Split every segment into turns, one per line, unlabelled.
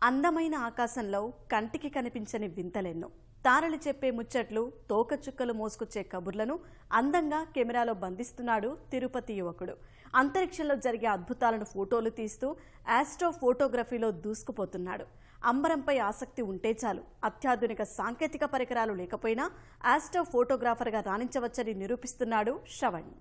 అందమైన ఆకాశంలో కంటికి కనిపించని వింతలెన్నో తారలు చెప్పే ముచ్చట్లు తోకచుక్కలు మోసుకొచ్చే కబుర్లను అందంగా కెమెరాలో బంధిస్తున్నాడు తిరుపతి యువకుడు అంతరిక్షంలో జరిగే అద్భుతాలను ఫోటోలు తీస్తూ ఆస్ట్రో ఫోటోగ్రఫీలో దూసుకుపోతున్నాడు అంబరంపై ఆసక్తి ఉంటే చాలు అత్యాధునిక సాంకేతిక పరికరాలు లేకపోయినా ఆస్ట్రో ఫోటోగ్రాఫర్గా రాణించవచ్చని నిరూపిస్తున్నాడు శ్రవణ్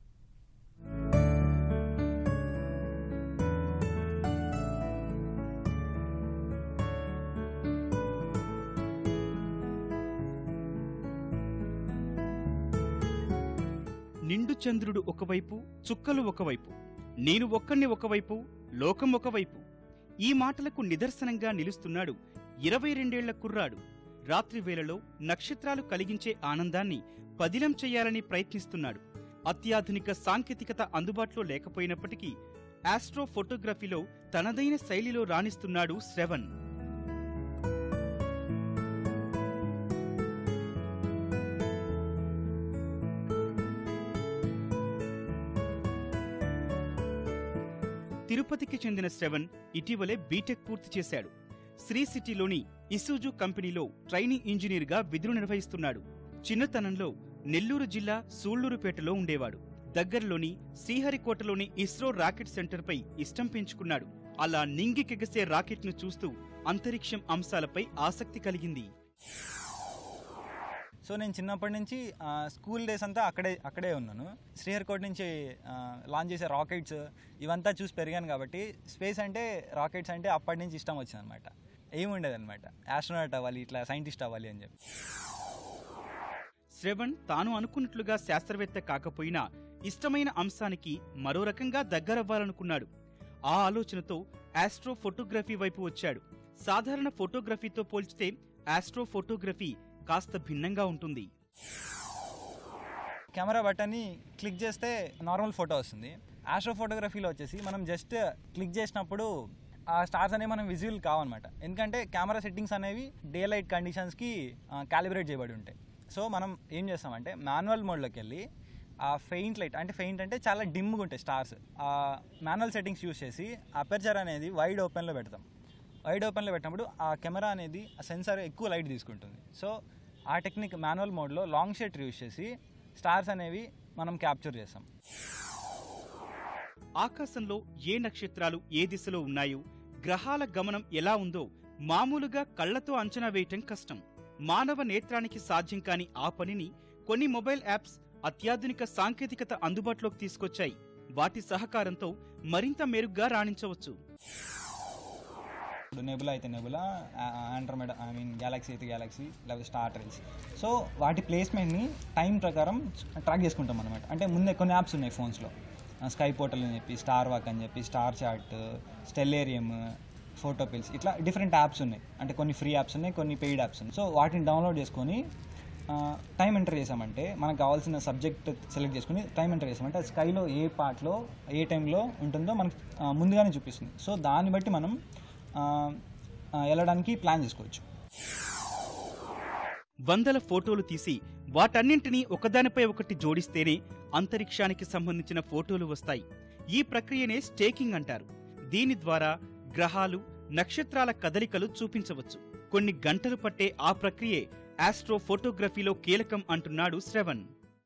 నిండు చంద్రుడు ఒకవైపు చుక్కలు ఒకవైపు నేను ఒక్కణ్ణి ఒకవైపు లోకం ఒకవైపు ఈ మాటలకు నిదర్శనంగా నిలుస్తున్నాడు ఇరవై రెండేళ్ల కుర్రాడు రాత్రి వేళలో నక్షత్రాలు కలిగించే ఆనందాన్ని పదిలం చేయాలని ప్రయత్నిస్తున్నాడు అత్యాధునిక సాంకేతికత అందుబాటులో లేకపోయినప్పటికీ ఆస్ట్రో ఫోటోగ్రఫీలో తనదైన శైలిలో రాణిస్తున్నాడు శ్రవణ్ తిరుపతికి చెందిన శ్రవణ్ ఇటీవలే బీటెక్ పూర్తి చేశాడు శ్రీ సిటీలోని ఇసూజు కంపెనీలో ట్రైనింగ్ ఇంజనీర్గా విధులు నిర్వహిస్తున్నాడు చిన్నతనంలో నెల్లూరు జిల్లా సూళ్లూరుపేటలో ఉండేవాడు దగ్గరలోని శ్రీహరికోటలోని ఇస్రో రాకెట్ సెంటర్పై ఇష్టం పెంచుకున్నాడు అలా నింగికెగసే రాకెట్ను చూస్తూ అంతరిక్షం అంశాలపై ఆసక్తి కలిగింది
సో నేను చిన్నప్పటి నుంచి ఆ, స్కూల్ డేస్ అంతా అక్కడే అక్కడే ఉన్నాను శ్రీహరికోట నుంచి ఆ, లాంచ్ చేసే రాకెట్స్ ఇవంతా చూసి పెరిగాను కాబట్టి స్పేస్ అంటే రాకెట్స్ అంటే అప్పటి నుంచి ఇష్టం వచ్చింది అనమాట ఏముండేది అనమాట ఆస్ట్రోనాట్ అవ్వాలి ఇట్లా సైంటిస్ట్ అవ్వాలి అని చెప్పి
శ్రవణ్ తాను అనుకున్నట్లుగా శాస్త్రవేత్త కాకపోయినా ఇష్టమైన అంశానికి మరో రకంగా దగ్గరవ్వాలనుకున్నాడు ఆ ఆలోచనతో ఆస్ట్రో ఫోటోగ్రఫీ వైపు వచ్చాడు సాధారణ ఫోటోగ్రఫీతో పోల్చితే ఆస్ట్రో ఫోటోగ్రఫీ కాస్త భిన్నంగా ఉంటుంది
కెమెరా బటన్ని క్లిక్ చేస్తే నార్మల్ ఫోటో వస్తుంది ఆస్ట్రో ఫోటోగ్రఫీలో వచ్చేసి మనం జస్ట్ క్లిక్ చేసినప్పుడు ఆ స్టార్స్ అనేవి మనం విజువల్ కావన్నమాట ఎందుకంటే కెమెరా సెట్టింగ్స్ అనేవి డే లైట్ కండిషన్స్కి క్యాలిబ్రేట్ చేయబడి ఉంటాయి సో మనం ఏం చేస్తామంటే మాన్యువల్ మోడ్లోకి వెళ్ళి ఆ ఫెయింట్ లైట్ అంటే ఫెయింట్ అంటే చాలా డిమ్గా ఉంటాయి స్టార్స్ ఆ మాన్యువల్ సెట్టింగ్స్ యూస్ చేసి అపెర్చర్ అనేది వైడ్ ఓపెన్లో పెడతాం వైడ్ ఓపెన్లో పెట్టినప్పుడు ఆ కెమెరా అనేది ఆ సెన్సార్ ఎక్కువ లైట్ తీసుకుంటుంది సో ఆ టెక్నిక్ మాన్యువల్ మోడ్లో లాంగ్ షేట్ యూస్ చేసి స్టార్స్ అనేవి మనం క్యాప్చర్ చేస్తాం
ఆకాశంలో ఏ నక్షత్రాలు ఏ దిశలో ఉన్నాయో గ్రహాల గమనం ఎలా ఉందో మామూలుగా కళ్లతో అంచనా వేయటం కష్టం మానవ నేత్రానికి సాధ్యం కాని ఆ పనిని కొన్ని మొబైల్ యాప్స్ అత్యాధునిక సాంకేతికత అందుబాటులోకి తీసుకొచ్చాయి వాటి సహకారంతో మరింత మెరుగ్గా రాణించవచ్చు
ఇప్పుడు నెబులా అయితే nebula Andromeda I mean galaxy అయితే గ్యాలక్సీ లేకపోతే స్టార్ ట్రైల్స్ సో వాటి ప్లేస్మెంట్ని టైం ప్రకారం ట్రాక్ చేసుకుంటాం అనమాట అంటే ముందే కొన్ని యాప్స్ ఉన్నాయి ఫోన్స్లో స్కై పోర్టల్ అని చెప్పి స్టార్ వాక్ అని చెప్పి Star Chart Stellarium PhotoPills ఇట్లా డిఫరెంట్ యాప్స్ ఉన్నాయి అంటే కొన్ని ఫ్రీ యాప్స్ ఉన్నాయి కొన్ని పెయిడ్ యాప్స్ ఉన్నాయి సో వాటిని డౌన్లోడ్ చేసుకొని టైం ఎంటర్ చేసామంటే మనకు కావాల్సిన సబ్జెక్ట్ సెలెక్ట్ చేసుకుని టైం ఎంటర్ చేసామంటే అది స్కైలో ఏ పార్ట్లో ఏ టైంలో ఉంటుందో మనకు ఆ, ముందుగానే చూపిస్తుంది సో దాన్ని బట్టి మనం ఆ, ఆ, వెళ్ళడానికి ప్లాన్ చేసుకోవచ్చు
వందల ఫోటోలు తీసి వాటన్నింటినీ ఒకదానిపై ఒకటి జోడిస్తేనే అంతరిక్షానికి సంబంధించిన ఫోటోలు వస్తాయి ఈ ప్రక్రియనే స్టేకింగ్ అంటారు దీని ద్వారా గ్రహాలు నక్షత్రాల కదలికలు చూపించవచ్చు కొన్ని గంటలు పట్టే ఆ ప్రక్రియే ఆస్ట్రో ఫోటోగ్రఫీలో కీలకం అంటున్నాడు శ్రవణ్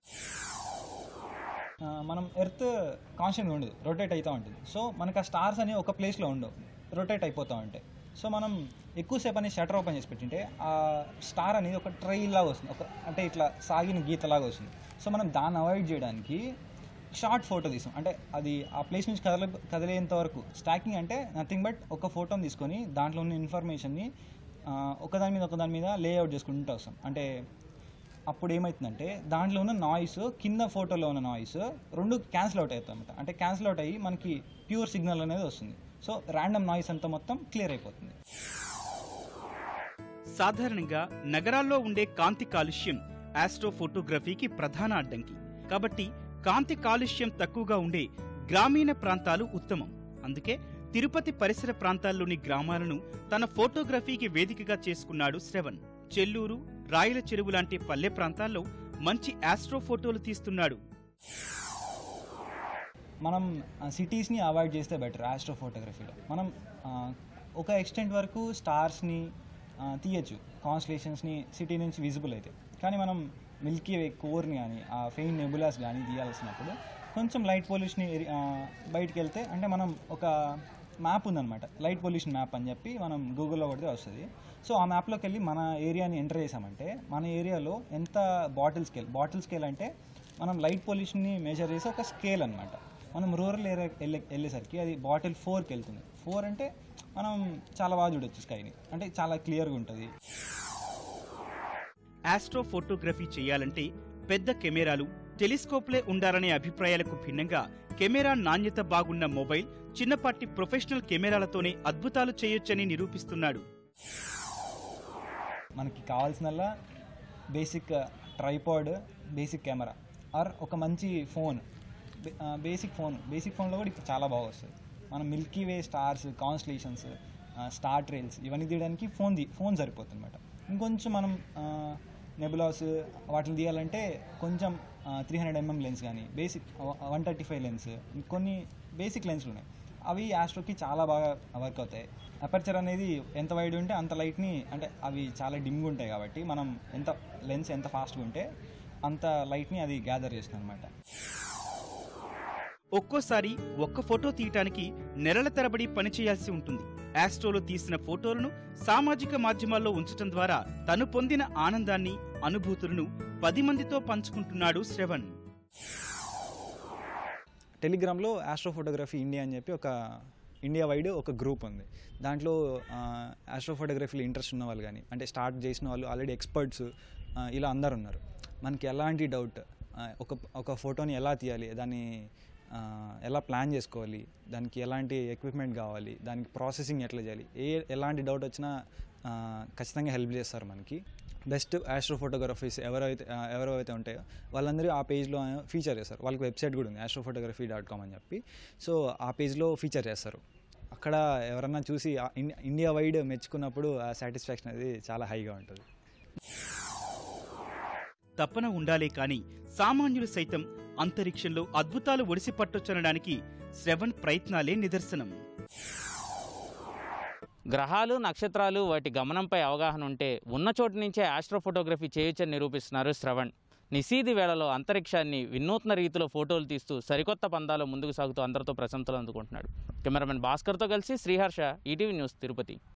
ఆ, మనం ఎర్త్ కాన్స్టెంట్గా ఉండదు రొటేట్ అవుతూ ఉంటుంది సో మనకు ఆ స్టార్స్ అనేవి ఒక ప్లేస్లో ఉండవు రొటేట్ అయిపోతూ ఉంటాయి సో మనం ఎక్కువసేపు అనేది షటర్ ఓపెన్ చేసి పెట్టింటే ఆ స్టార్ అనేది ఒక ట్రైల్ లాగా వస్తుంది ఒక అంటే ఇట్లా సాగిన గీతలాగా వస్తుంది సో మనం దాన్ని అవాయిడ్ చేయడానికి షార్ట్ ఫోటో తీసాం అంటే అది ఆ ప్లేస్ నుంచి కదల కదిలేంత వరకు స్టాకింగ్ అంటే నథింగ్ బట్ ఒక ఫోటోని తీసుకొని దాంట్లో ఉన్న ఇన్ఫర్మేషన్ని ఒకదాని మీద ఒకదాని మీద లేఅవుట్ చేసుకుంటూ వస్తాం అంటే అప్పుడు ఏమవుతుందంటే దాంట్లో ఉన్న నాయిస్ కింద ఫోటోలో ఉన్న నాయిస్ రెండు క్యాన్సిల్ అవుట్ అవుతాయి అనమాట అంటే క్యాన్సిల్ అవుట్ అయ్యి మనకి ప్యూర్ సిగ్నల్ అనేది వస్తుంది సో ర్యాండమ్ నాయిస్ అంతా మొత్తం క్లియర్ అయిపోతుంది
సాధారణంగా నగరాల్లో ఉండే కాంతి కాలుష్యం ఆస్ట్రో ఫోటోగ్రఫీకి ప్రధాన అడ్డంకి కాబట్టి కాంతి కాలుష్యం తక్కువగా ఉండే గ్రామీణ ప్రాంతాలు ఉత్తమం అందుకే తిరుపతి పరిసర ప్రాంతాల్లోని గ్రామాలను తన ఫోటోగ్రఫీకి వేదికగా చేసుకున్నాడు శ్రవణ్ చెల్లూరు రాయల చెరువు లాంటి పల్లె ప్రాంతాల్లో మంచి ఆస్ట్రో ఫోటోలు తీస్తున్నాడు
మనం సిటీస్ని అవాయిడ్ చేస్తే బెటర్ ఆస్ట్రో ఫోటోగ్రఫీలో మనం ఆ, ఒక ఎక్స్టెంట్ వరకు స్టార్స్ని తీయచ్చు కాన్స్టలేషన్స్ని సిటీ నుంచి విజిబుల్ అయితే కానీ మనం మిల్కీ వే కోర్ని కానీ ఆ ఫెయిన్ నెబులాస్ కానీ తీయాల్సినప్పుడు కొంచెం లైట్ పొల్యూషన్ బయటికి వెళ్తే అంటే మనం ఒక మ్యాప్ ఉందన్నమాట లైట్ పొల్యూషన్ మ్యాప్ అని చెప్పి మనం గూగుల్లో కొడితే వస్తుంది సో ఆ మ్యాప్లోకి వెళ్ళి మన ఏరియాని ఎంటర్ చేసామంటే మన ఏరియాలో ఎంత బాటిల్ స్కేల్ బాటిల్ స్కేల్ అంటే మనం లైట్ పొల్యూషన్ని మెజర్ చేసి ఒక స్కేల్ అనమాట మనం రూరల్ ఏరియా వెళ్ళే వెళ్ళేసరికి అది బాటిల్ ఫోర్కి వెళ్తుంది ఫోర్ అంటే మనం చాలా బాగా చూడొచ్చు స్కైని అంటే చాలా క్లియర్గా ఉంటుంది
ఆస్ట్రో ఫోటోగ్రఫీ చేయాలంటే పెద్ద కెమెరాలు టెలిస్కోప్లే ఉండాలనే అభిప్రాయాలకు భిన్నంగా కెమెరా నాణ్యత బాగున్న మొబైల్ చిన్నపాటి ప్రొఫెషనల్ కెమెరాలతోనే అద్భుతాలు చేయొచ్చని నిరూపిస్తున్నాడు
మనకి కావాల్సినల్లా basic tripod basic camera or ఒక మంచి ఫోన్ బేసిక్ ఫోన్ బేసిక్ ఫోన్లో కూడా ఇప్పుడు చాలా బాగా వస్తుంది మనం Milky Way stars constellations star trails ఇవన్నీ తీయడానికి ఫోన్ ది ఫోన్ సరిపోతుంది అనమాట ఇంకొంచెం మనం నెబులాస్ వాటిని తీయాలంటే కొంచెం త్రీ హండ్రెడ్ ఎంఎం లెన్స్ కానీ basic one thirty five lens కొన్ని బేసిక్ లెన్స్లు ఉన్నాయి అవి ఆస్ట్రోకి చాలా బాగా వర్క్ అవుతాయి అపర్చర్ అనేది ఎంత వైడ్ ఉంటే అంత లైట్ని అంటే అవి చాలా డిమ్గా ఉంటాయి కాబట్టి మనం ఎంత లెన్స్ ఎంత ఫాస్ట్గా ఉంటే అంత లైట్ని అది గ్యాదర్ చేస్తుంది అనమాట
ఒక్కోసారి ఒక్క ఫోటో తీయటానికి నెలల తరబడి పనిచేయాల్సి ఉంటుంది ఆస్ట్రోలో తీసిన ఫోటోలను సామాజిక మాధ్యమాల్లో ఉంచటం ద్వారా తను పొందిన ఆనందాన్ని అనుభూతులను పది మందితో పంచుకుంటున్నాడు శ్రవణ్
టెలిగ్రామ్లో ఆస్ట్రో ఫోటోగ్రఫీ ఇండియా అని చెప్పి ఒక ఇండియా వైడ్ ఒక గ్రూప్ ఉంది దాంట్లో ఆస్ట్రో ఫోటోగ్రఫీలో ఇంట్రెస్ట్ ఉన్న వాళ్ళు కానీ అంటే స్టార్ట్ చేసిన వాళ్ళు ఆల్రెడీ ఎక్స్పర్ట్స్ ఇలా అందరు ఉన్నారు మనకి ఎలాంటి డౌట్ ఒక ఒక ఫోటోని ఎలా తీయాలి దాన్ని ఆ, ఎలా ప్లాన్ చేసుకోవాలి దానికి ఎలాంటి ఎక్విప్మెంట్ కావాలి దానికి ప్రాసెసింగ్ ఎట్లా చేయాలి ఏ ఎలాంటి డౌట్ వచ్చినా ఆ, ఖచ్చితంగా హెల్ప్ చేస్తారు మనకి బెస్ట్ ఆస్ట్రో ఫోటోగ్రఫీస్ ఎవరైతే ఆ, ఎవరైతే ఉంటాయో వాళ్ళందరూ ఆ పేజ్లో ఫీచర్ చేస్తారు వాళ్ళకి వెబ్సైట్ కూడా ఉంది ఆస్ట్రో ఫోటోగ్రఫీ డాట్ కామ్ అని చెప్పి సో ఆ పేజ్లో ఫీచర్ చేస్తారు అక్కడ ఎవరన్నా చూసి ఆ ఇన్- ఇండియా వైడ్ మెచ్చుకున్నప్పుడు ఆ సాటిస్ఫాక్షన్ అనేది చాలా హైగా ఉంటుంది
తపన ఉండాలే కాని సామాన్యులు సైతం అంతరిక్షంలో అద్భుతాలు ఒడిసి పట్టొచ్చనడానికి శ్రవణ్ ప్రయత్నాలే నిదర్శనం
గ్రహాలు నక్షత్రాలు వాటి గమనంపై అవగాహన ఉంటే ఉన్న చోటు నుంచే ఆస్ట్రోఫోటోగ్రఫీ చేయొచ్చని నిరూపిస్తున్నారు శ్రవణ్ నిశీది వేళలో అంతరిక్షాన్ని వినూత్న రీతిలో ఫోటోలు తీస్తూ సరికొత్త పందాలో ముందుకు సాగుతూ అందరితో ప్రశంసలు అందుకుంటున్నాడు కెమెరామెన్ భాస్కర్తో కలిసి శ్రీహర్ష ఈటీవీ న్యూస్ తిరుపతి